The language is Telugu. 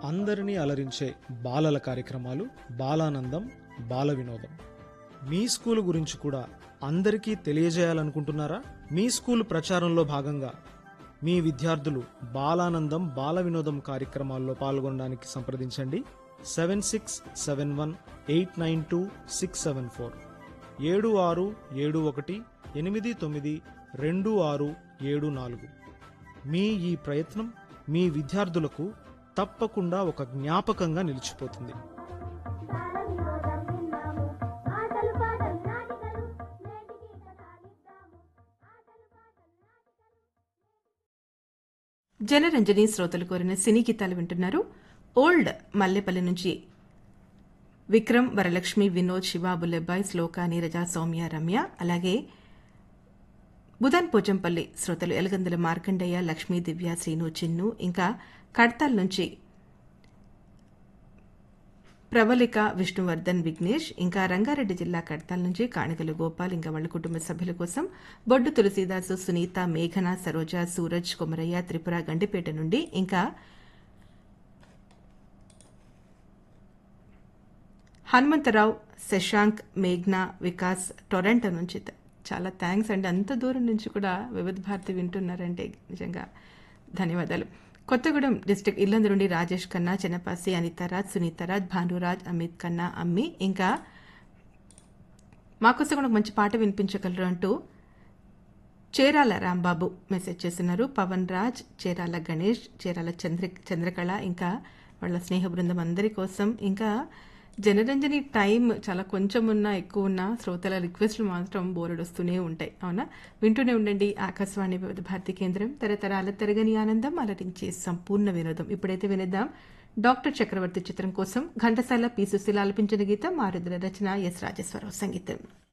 అందరినీ అలరించే బాలల కార్యక్రమాలు బాలానందం బాల వినోదం మీ స్కూల్ గురించి కూడా అందరికీ తెలియజేయాలనుకుంటున్నారా మీ స్కూల్ ప్రచారంలో భాగంగా మీ విద్యార్థులు బాలానందం బాల వినోదం కార్యక్రమాల్లో పాల్గొనడానికి సంప్రదించండి seven six seven one eight nine two six seven four ఏడు ఆరు ఏడు ఒకటి ఎనిమిది తొమ్మిది రెండు ఆరు ఏడు నాలుగు మీ ఈ ప్రయత్నం మీ విద్యార్థులకు తప్పకుండా ఒక జ్ఞాపకంగా నిలిచిపోతుంది బాలవినోదం విన్నాము ఆటలు పాటలు నాటికలు నేటికి కథాలిద్దాము ఆటలు పాటలు నాటికలు జనరంజని శ్రోతలు కోరిన సినీ గీతాలు వింటున్నారు ఓల్డ్ మల్లెపల్లి నుంచి విక్రమ్ వరలక్ష్మి వినోద్ శివ బుల్లెబ్బాయ్ శ్లోక నీరజ సౌమ్య రమ్య అలాగే బుధన్ పోచంపల్లి శ్రోతలు ఎలగందుల మార్కండయ్య లక్ష్మీ దివ్య శ్రీను చిన్ను ఇంకా కడతాల్ నుంచి ప్రవళిక విష్ణువర్ధన్ విఘ్నేష్ ఇంకా రంగారెడ్డి జిల్లా కడతాల్ నుంచి కాణికలు గోపాల్ ఇంకా వాళ్ళ కుటుంబ సభ్యుల కోసం బొడ్డు తులసీదాసు సునీత మేఘన సరోజ సూరజ్ కొమరయ్య త్రిపుర గండిపేట నుండి ఇంకా హనుమంతరావు శశాంక్ మేఘ్న వికాస్ టొరంటో నుంచి త- చాలా థ్యాంక్స్ అండి అంత దూరం నుంచి కూడా వివిధ భారతి వింటున్నారంటే నిజంగా ధన్యవాదాలు కొత్తగూడెం డిస్టిక్ ఇల్లందు నుండి రాజేష్ ఖన్నా చిన్నపాసి అనితారాజ్ సునీతారాజ్ భానురాజ్ అమిత్ ఖన్నా అమ్మి ఇంకా మాకోసం కూడా ఒక మంచి పాట వినిపించగలరు అంటూ చేరాల రాంబాబు మెసేజ్ చేస్తున్నారు పవన్ రాజ్ చేరాల గణేష్ చేరాల చంద్ర చంద్రకళ ఇంకా వాళ్ళ స్నేహ బృందం అందరి కోసం ఇంకా జనరంజని టైం చాలా కొంచెం ఉన్నా ఎక్కువ ఉన్నా శ్రోతల రిక్వెస్ట్లు మాత్రం బోర్డు వస్తూనే ఉంటాయి అవునా వింటూనే ఉండండి ఆకాశవాణి వివిధ భారతి కేంద్రం తరతరాల తరగని ఆనందం అలరించే సంపూర్ణ వినోదం ఇప్పుడైతే వినేద్దాం డాక్టర్ చక్రవర్తి చిత్రం కోసం ఘంటసాల పి సుశీల ఆలపించిన గీతం ఆరుద్ర రచన ఎస్ రాజేశ్వరరావు సంగీతం